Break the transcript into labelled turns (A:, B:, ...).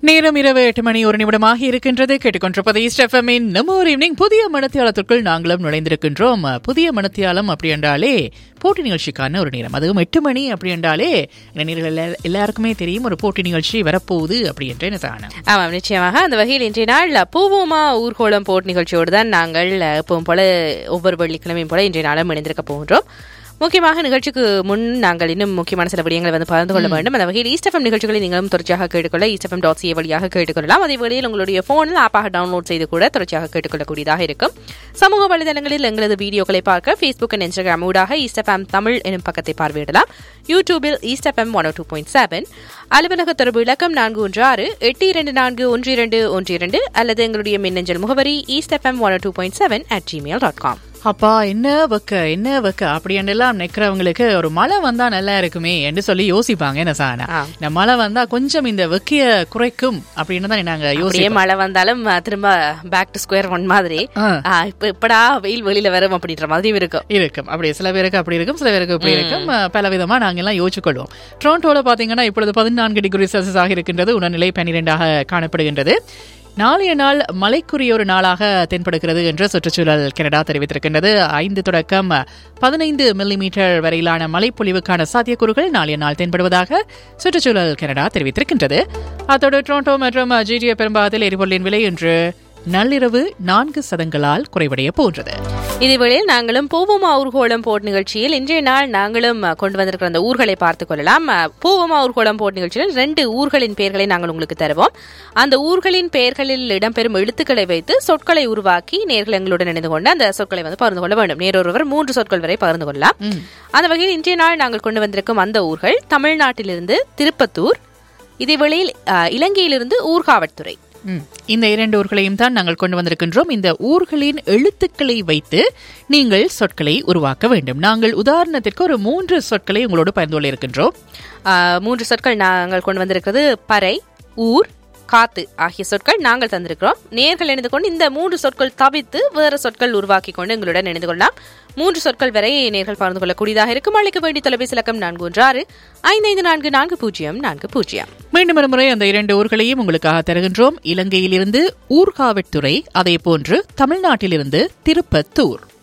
A: நேரம் இரவு எட்டு மணி ஒரு நிமிடமாக இருக்கின்றது கேட்டுக்கொண்டிருப்பது ஈஸ்ட் எஃப்எம்மின் நம்ம ஒரு ஈவினிங் புதிய மனத்தியாலத்திற்குள் நாங்களும் நுழைந்திருக்கின்றோம் புதிய மனத்தியாலம் அப்படி என்றாலே போட்டி நிகழ்ச்சிக்கான ஒரு நேரம் அதுவும் எட்டு மணி அப்படி என்றாலே நேர்கள் எல்லா- எல்லாருக்குமே தெரியும் ஒரு போட்டி நிகழ்ச்சி வரப்போகுது அப்படி என்று என்ன சாணம்
B: ஆமாம் நிச்சயமாக அந்த வகையில் இன்றைய நாள் பூவோமா ஊர்கோளம் போட் நிகழ்ச்சியோடு தான் நாங்கள் எப்பவும் போல ஒவ்வொரு வெள்ளிக்கிழமையும் போல இன்றைய நாளும் இணைந்திருக்க போகின்றோம் முக்கியமாக நிகழ்ச்சிக்கு முன் நாங்கள் இன்னும் முக்கியமான சில விடயங்களை வந்து பகிர்ந்து கொள்ள வேண்டும் அந்த வகையில் ஈஸ்டஃபம் நிகழ்ச்சிகளை நீங்களும் தொடர்ச்சியாக கேட்டுக்கொள்ள ஈஸ்டஃபம் டாட் சிஏ வழியாக கேட்டுக்கொள்ளலாம் அதே வேளையில் உங்களுடைய போனில் ஆப்பாக டவுன்லோட் செய்து கூட தொடர்ச்சியாக கேட்டுக்கொள்ளக்கூடியதாக இருக்கும் சமூக வலைதளங்களில் எங்களது வீடியோக்களை பார்க்க ஃபேஸ்புக் அண்ட் இன்ஸ்டாகிராம் ஊடாக ஈஸ்டஃபம் தமிழ் எனும் பக்கத்தை பார்வையிடலாம் யூடியூபில் East FM one two point seven அலுவலக தொடர்பு இலக்கம் நான்கு ஒன்று ஆறு எட்டு இரண்டு நான்கு ஒன்று இரண்டு ஒன்று இரண்டு அல்லது எங்களுடைய மின்னஞ்சல் முகவரி East FM one two point seven at Gmail dot com
A: அப்பா என்ன வைக்க என்ன வைக்க அப்படி என்றெல்லாம் நிக்கிறவங்களுக்கு ஒரு மழை வந்தா நல்லா இருக்குமே என்று சொல்லி யோசிப்பாங்க என்ன சாணா
B: ஆ.
A: இந்த மழை வந்தா கொஞ்சம் இந்த வெக்கிய குறைக்கும் அப்படின்னு தான் நாங்க
B: அப்படியே
A: யோசிப்போம்
B: மழை வந்தாலும் அஹ், திரும்ப பேக் டு ஸ்கொயர் ஒன் மாதிரி
A: ஆ.
B: ஆஹ், இப்ப எப்படா வெயில் வெளியில வரும் அப்படின்ற மாதிரி இருக்கும்
A: இருக்கும் அப்படி சில பேருக்கு அப்படி இருக்கும் சில பேருக்கு இப்படி இருக்கும் அஹ், பல விதமா நாங்க எல்லாம் யோசிச்சுக்கொள்வோம் டொரண்டோல பாத்தீங்கன்னா இப்பொழுது பதினான்கு டிகிரி செல்சியஸ் ஆக இருக்கின்றது உணர்நிலை பன்னிரெண்டாக காணப்படுகின்றது நாளைய நாள் மழைக்குரிய ஒரு நாளாக தென்படுகிறது என்று சுற்றுச்சூழல் கனடா தெரிவித்திருக்கின்றது ஐந்து தொடக்கம் பதினைந்து மில்லிமீட்டர் வரையிலான மழைப்பொழிவுக்கான சாத்தியக்கூறுகள் நாளைய நாள் தென்படுவதாக சுற்றுச்சூழல் கனடா தெரிவித்திருக்கின்றது அத்தோடு டொரண்டோ மற்றும் ஜிடிஏ பெரும்பாகத்தில் எரிபொருளின் விலை இன்று நள்ளிரவு நான்கு சதங்களால் குறைவடைய போன்றது
B: இதேவேளையில் நாங்களும் பூவமா ஊர்கோளம் போட் நிகழ்ச்சியில் இன்றைய நாள் நாங்களும் அஹ், கொண்டு வந்திருக்கிற அந்த ஊர்களை பார்த்துக் கொள்ளலாம் அஹ், பூவமா ஊர்கோளம் போட் நிகழ்ச்சியில் ரெண்டு ஊர்களின் பெயர்களை நாங்கள் உங்களுக்கு தருவோம் அந்த ஊர்களின் பெயர்களில் இடம்பெறும் எழுத்துக்களை வைத்து சொற்களை உருவாக்கி நேர்கள் எங்களுடன் இணைந்து கொண்டு அந்த சொற்களை வந்து பகிர்ந்து கொள்ள வேண்டும் நேரொருவர் மூன்று சொற்கள் வரை பகிர்ந்து கொள்ளலாம் அந்த வகையில் இன்றைய நாள் நாங்கள் கொண்டு வந்திருக்கும் அந்த ஊர்கள் தமிழ்நாட்டிலிருந்து திருப்பத்தூர் இதேவேளையில் அஹ், இலங்கையிலிருந்து ஊர்காவட்துறை
A: ம். இந்த இரண்டு ஊர்களையும் தான் நாங்கள் கொண்டு வந்திருக்கின்றோம் இந்த ஊர்களின் எழுத்துக்களை வைத்து நீங்கள் சொற்களை உருவாக்க வேண்டும் நாங்கள் உதாரணத்திற்கு ஒரு மூன்று சொற்களை உங்களோடு பகிர்ந்து கொள்ள இருக்கின்றோம்
B: ஆஹ் மூன்று சொற்கள் நாங்கள் கொண்டு வந்திருக்கிறது பறை ஊர் காத்து ஆகிய சொற்கள் நாங்கள் தந்திருக்கிறோம் நேர்கள் இணைந்து கொண்டு இந்த மூன்று சொற்கள் தவிர்த்து வேறு சொற்கள் உருவாக்கி கொண்டு எங்களுடன் இணைந்து கொள்ளலாம் மூன்று சொற்கள் வரை நேர்கள் பகிர்ந்து கொள்ளக்கூடியதாக இருக்கும் அழைக்க வேண்டிய தொலைபேசி இலக்கம் நான்கு ஒன்று ஆறு ஐந்து ஐந்து நான்கு நான்கு பூஜ்ஜியம் நான்கு பூஜ்ஜியம்
A: மீண்டும் ஒரு முறை அந்த இரண்டு ஊர்களையும் உங்களுக்காக தருகின்றோம் இலங்கையிலிருந்து ஊர்காவட்துறை அதே போன்று தமிழ்நாட்டிலிருந்து திருப்பத்தூர்